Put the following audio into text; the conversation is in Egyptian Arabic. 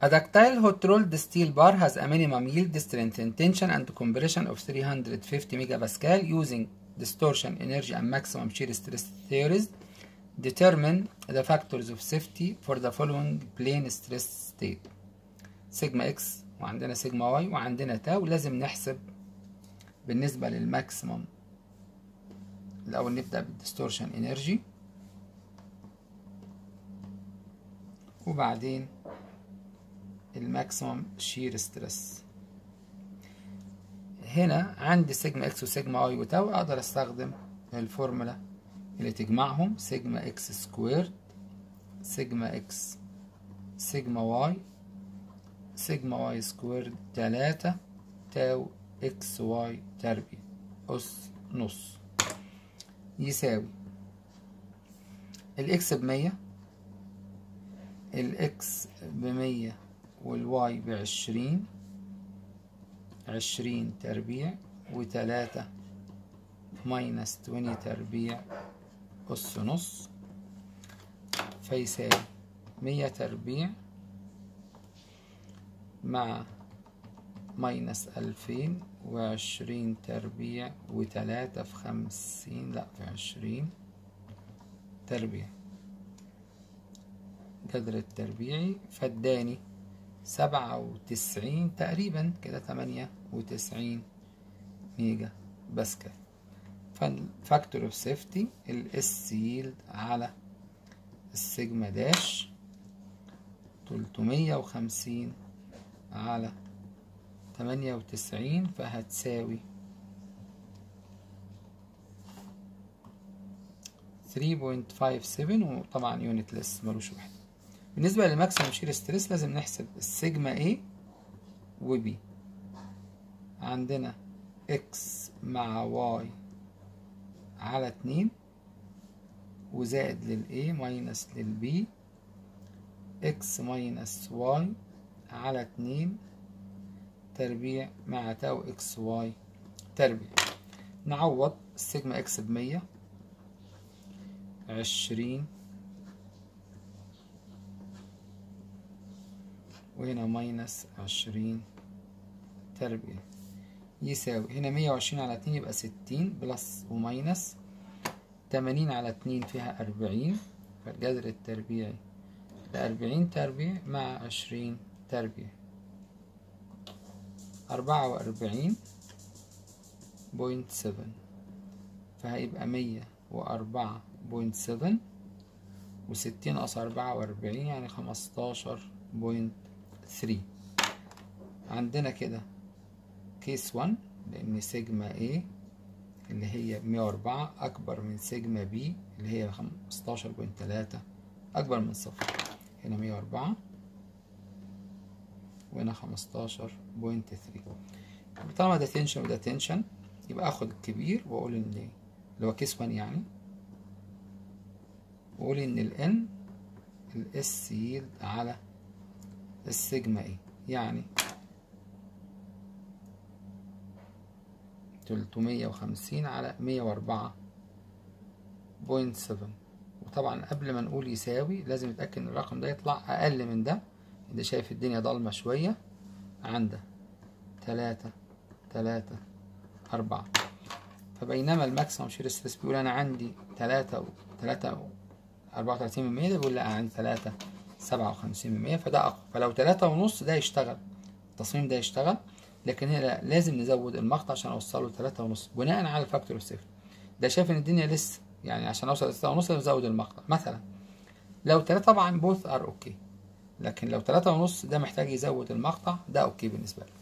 A ductile hot rolled steel bar has a minimum yield strength in tension and compression of 350 megapascal using distortion energy and maximum shear stress theories. Determine the factors of safety for the following plane stress state. سيجما اكس وعندنا سيجما واي وعندنا تاو لازم نحسب بالنسبة للماكسيموم الأول نبدأ بالديستورشن انرجي وبعدين الماكسيموم شير ستريس هنا عندي سيجما اكس وسيجما واي وتاو اقدر استخدم الفورمولا اللي تجمعهم سيجما اكس سكويرد سيجما اكس سيجما واي سيجما واي سكويرد تلاتة تاو اكس واي تربيع أس نص يساوي الإكس بمية الإكس بمية والواي بعشرين عشرين تربيع وتلاتة ماينس تويني تربيع أس نص فيساوي مية تربيع مع ماينس ألفين وعشرين تربيع وتلاتة في خمسين لأ في عشرين تربيع جذر التربيعي فاداني سبعة وتسعين تقريبا كده تمانية وتسعين ميجا باسكال فالفاكتور اوف سيفتي الاس ييلد على السيجما داش تلتمية وخمسين على تمانية وتسعين فهتساوي ثري بوينت فايف سفن وطبعا يونت لس ملوش وحدة بالنسبة للماكسيمم شير ستريس لازم نحسب السيجما A و B عندنا X مع Y على اتنين وزائد لل A ماينس لل B X ماينس Y على اتنين تربيع مع تاو اكس واي تربيع نعوض السيجما اكس بمية عشرين وهنا ماينس عشرين تربيع يساوي هنا مية وعشرين على اتنين يبقى ستين بلس وماينس تمانين على اتنين فيها أربعين فالجذر التربيعي لأربعين تربيع مع عشرين تربيع أربعة وأربعين بوينت سفن فهيبقى مية وأربعة بوينت سفن وستين ناقص أربعة وأربعين يعني خمستاشر بوينت ثري عندنا كده كيس ون لأن سيجما A اللي هي مية وأربعة أكبر من سيجما B اللي هي خمستاشر بوينت تلاتة أكبر من صفر هنا مية وأربعة وهنا خمستاشر بوينت ثري طالما ده تنشن وده تنشن يبقى اخد الكبير واقول ان اللي هو كيس 1 يعني واقول ان الان الاس ييلد على السيجما اي يعني تلتمية وخمسين على مية وأربعة بوينت سفن وطبعا قبل ما نقول يساوي لازم نتأكد ان الرقم ده يطلع أقل من ده ده شايف الدنيا ضلمة شوية عنده تلاتة تلاتة أربعة فبينما الماكسيموم شير ستريس بيقول أنا عندي تلاتة و تلاتة أربعة وتلاتين من مية ده بيقول لا أنا عندي تلاتة سبعة وخمسين من مية فده أقوى فلو تلاتة ونص ده يشتغل التصميم ده يشتغل لكن هنا لازم نزود المقطع عشان أوصله لتلاتة ونص بناء على الفاكتور اوف سيفتي ده شايف إن الدنيا لسه يعني عشان أوصل لتلاتة ونص لازم أزود المقطع مثلا لو تلاتة طبعا بوث ار اوكي لكن لو تلاتة ونص ده محتاج يزود المقطع ده اوكي بالنسبة له